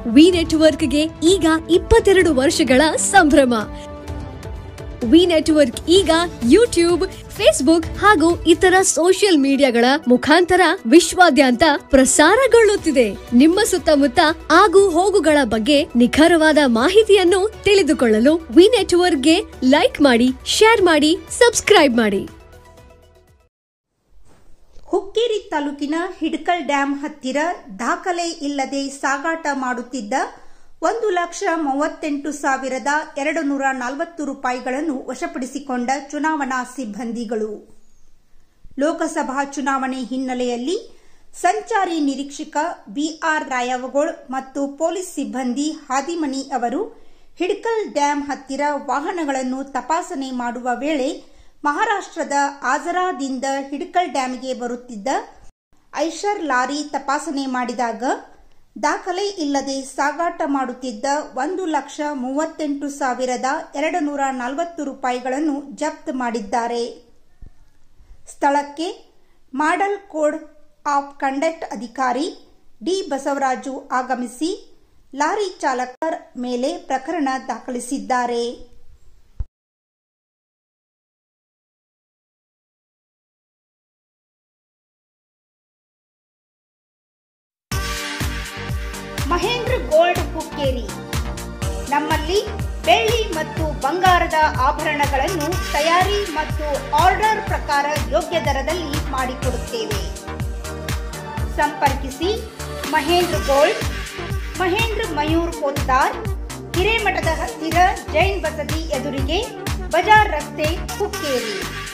V ನೆಟ್ವರ್ಕ್ಗೆ ಈಗ ಇಪ್ಪತ್ತೆರಡು ವರ್ಷಗಳ ಸಂಭ್ರಮ ವಿ ನೆಟ್ವರ್ಕ್ ಈಗ ಯೂಟ್ಯೂಬ್ ಫೇಸ್ಬುಕ್ ಹಾಗೂ ಇತರ ಸೋಷಿಯಲ್ ಮೀಡಿಯಾಗಳ ಮುಖಾಂತರ ವಿಶ್ವಾದ್ಯಂತ ಪ್ರಸಾರಗೊಳ್ಳುತ್ತಿದೆ ನಿಮ್ಮ ಸುತ್ತಮುತ್ತ ಆಗು ಹೋಗುಗಳ ಬಗ್ಗೆ ನಿಖರವಾದ ಮಾಹಿತಿಯನ್ನು ತಿಳಿದುಕೊಳ್ಳಲು ವಿ ನೆಟ್ವರ್ಕ್ಗೆ ಲೈಕ್ ಮಾಡಿ ಶೇರ್ ಮಾಡಿ ಸಬ್ಸ್ಕ್ರೈಬ್ ಮಾಡಿ ಹುಕ್ಕೇರಿ ತಾಲೂಕಿನ ಹಿಡ್ಕಲ್ ಡ್ಯಾಂ ಹತ್ತಿರ ದಾಖಲೆ ಇಲ್ಲದೆ ಸಾಗಾಟ ಮಾಡುತ್ತಿದ್ದ ಒಂದು ಲಕ್ಷ ಮೂವತ್ತೆಂಟು ಸಾವಿರದ ಎರಡು ನೂರ ನಲವತ್ತು ರೂಪಾಯಿಗಳನ್ನು ವಶಪಡಿಸಿಕೊಂಡ ಚುನಾವಣಾ ಸಿಬ್ಬಂದಿಗಳು ಲೋಕಸಭಾ ಚುನಾವಣೆ ಹಿನ್ನೆಲೆಯಲ್ಲಿ ಸಂಚಾರಿ ನಿರೀಕ್ಷಕ ಬಿಆರ್ ರಾಯವಗೋಳ್ ಮತ್ತು ಪೊಲೀಸ್ ಸಿಬ್ಬಂದಿ ಹಾದಿಮನಿ ಅವರು ಹಿಡ್ಕಲ್ ಡ್ಯಾಂ ಹತ್ತಿರ ವಾಹನಗಳನ್ನು ತಪಾಸಣೆ ಮಾಡುವ ವೇಳೆ ಮಹಾರಾಷ್ಟ್ರದ ಆಜರಾದಿಂದ ಹಿಡ್ಕಲ್ ಡ್ಯಾಂಗೆ ಬರುತ್ತಿದ್ದ ಐಷರ್ ಲಾರಿ ತಪಾಸಣೆ ಮಾಡಿದಾಗ ದಾಖಲೆ ಇಲ್ಲದೆ ಸಾಗಾಟ ಮಾಡುತ್ತಿದ್ದ ಒಂದು ಲಕ್ಷ ಮೂವತ್ತೆಂಟು ಸಾವಿರದ ಎರಡು ನೂರ ನಲವತ್ತು ರೂಪಾಯಿಗಳನ್ನು ಜಪ್ತ್ ಮಾಡಿದ್ದಾರೆ ಸ್ಥಳಕ್ಕೆ ಮಾಡಲ್ ಕೋಡ್ ಆಫ್ ಕಂಡಕ್ಟ್ ಅಧಿಕಾರಿ ಡಿ ಬಸವರಾಜು ಆಗಮಿಸಿ ಲಾರಿ ಚಾಲಕರ ಮೇಲೆ ಪ್ರಕರಣ ದಾಖಲಿಸಿದ್ದಾರೆ ಮಹೇಂದ್ರ ಗೋಲ್ಡ್ ಹುಕ್ಕೇರಿ ನಮ್ಮಲ್ಲಿ ಬೆಳ್ಳಿ ಮತ್ತು ಬಂಗಾರದ ಆಭರಣಗಳನ್ನು ತಯಾರಿ ಮತ್ತು ಆರ್ಡರ್ ಪ್ರಕಾರ ಯೋಗ್ಯ ದರದಲ್ಲಿ ಮಾಡಿಕೊಡುತ್ತೇವೆ ಸಂಪರ್ಕಿಸಿ ಮಹೇಂದ್ರ ಗೋಲ್ಡ್ ಮಹೇಂದ್ರ ಮಯೂರ್ ಪೋತ್ತಾರ್ ಹಿರೇಮಠದ ಹತ್ತಿರ ಜೈನ್ ಬಸದಿ ಎದುರಿಗೆ ಬಜಾರ್ ರಸ್ತೆ ಹುಕ್ಕೇರಿ